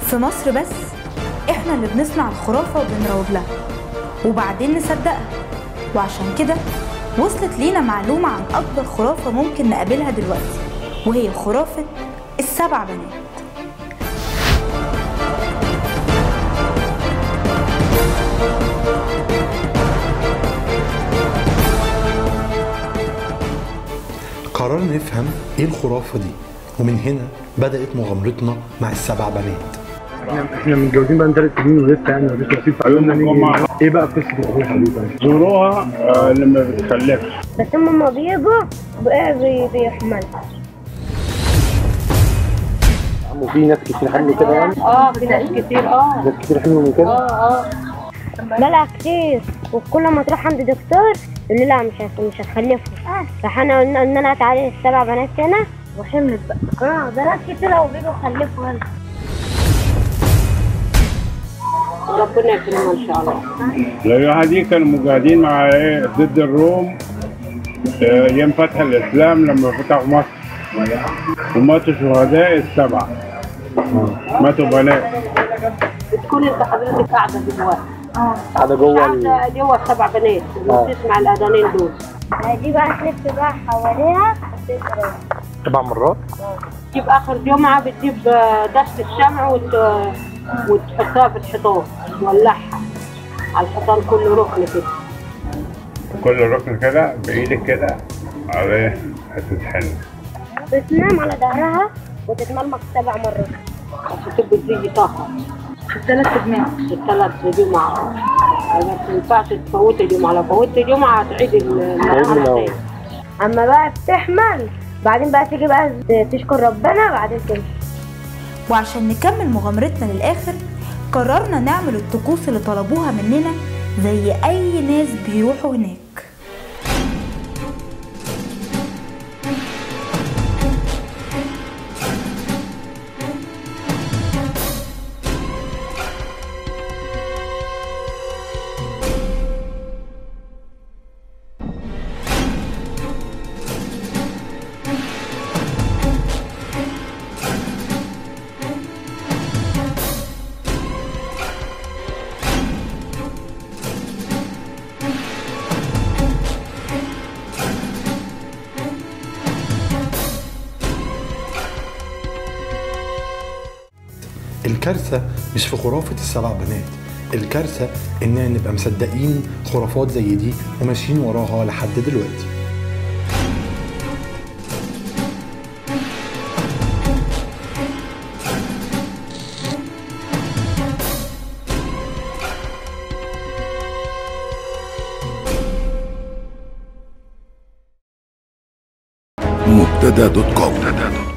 في مصر بس احنا اللي بنصنع الخرافة وبنروج لها وبعدين نصدقها وعشان كده وصلت لينا معلومة عن أكبر خرافة ممكن نقابلها دلوقتي وهي خرافة السبع بنات قررنا نفهم ايه الخرافه دي ومن هنا بدات مغامرتنا مع السبع بنات احنا احنا متجوزين بقى ثلاث سنين ولسه يعني مفيش نصيب فقلنا نيجي ايه بقى قصه الخروجه دي بقى؟ زوروها آه، لما بتخلفش بس هم لما بيجوا بقى بي- بيحملوا وفي ناس كتير حملوا كده يعني اه في ناس كتير اه ناس كتير حملوا من كده اه لا لا كتير وكل ما تروح عند دكتور يقول لي لا مش هت- مش هتخلفوا فاحنا قلنا قلنا لها تعالي السبع بنات هنا وحملت بقى اه بنات كتير وبيجوا يخلفوا هنا ربنا يكرمها ان شاء الله الأيها دي كانوا مجاهدين مع ايه ضد الروم آه، ايام فتح الاسلام لما فتحوا مصر وماتوا شهداء السبعه ماتوا بنات بتكون انت حضرتك قاعده دلوقتي قاعده جوه ال- قاعده جوه السبع بنات وبتسمع الاذانين دول دي بقى تلف بقى حواليها وتقرا سبع مرات تجيب اخر جمعه بتجيب آه، دست الشمع وت... وتحطها في الحيطان تولعها على الحيطان كله ركن كده كل ركن كده بايدك كده عليه هتتحن بتنام على ظهرها وتتمرمط سبع مرات عشان تبقى تيجي طاهرة الثلاث جماعة الثلاث جمعة ما ينفعش تفوت الجمعة لو فوتت الجمعة هتعيد المرحلة من الأول. تاني أما بقى بتحمل بعدين بقى تيجي بقى تشكر ربنا بعدين تمشي وعشان نكمل مغامرتنا للآخر قررنا نعمل الطقوس اللي طلبوها مننا زي أي ناس بيروحوا هناك الكارثه مش في خرافه السبع بنات الكارثه اننا نبقى مصدقين خرافات زي دي وماشيين وراها لحد دلوقتي مبتدا دوت كوم